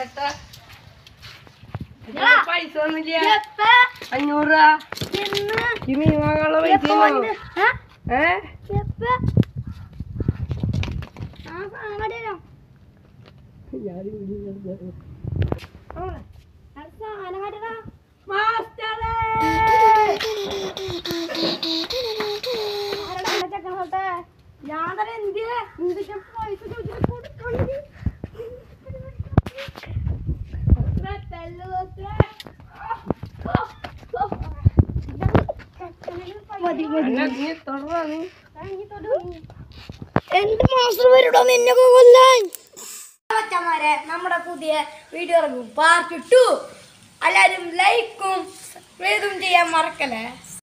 ചേട്ടാ പൈസ ഒന്നുമില്ല അഞ്ഞൂറ് രൂപ ഈ മീൻ വാങ്ങാനുള്ള പൈസ ഏ ഞാൻ തന്നെ എന്തിയെ എന്തൊക്കെ പൈസ ചോദിച്ചിട്ട് കൊടുക്കണ്ടി മതി മതി അല്ല, നീ തുടർന്നാ നീ എന്ത് മാസ്റ്റർ വരൂടാ നിന്നെ കൊല്ലാൻ മച്ചന്മാരെ നമ്മുടെ പുതിയ വീഡിയോ ഇറങ്ങും പാർട്ട് ടു എല്ലാവരും ലൈക്കും സബ്സ്ക്രൈബും ചെയ്യാൻ മറക്കല്ലേ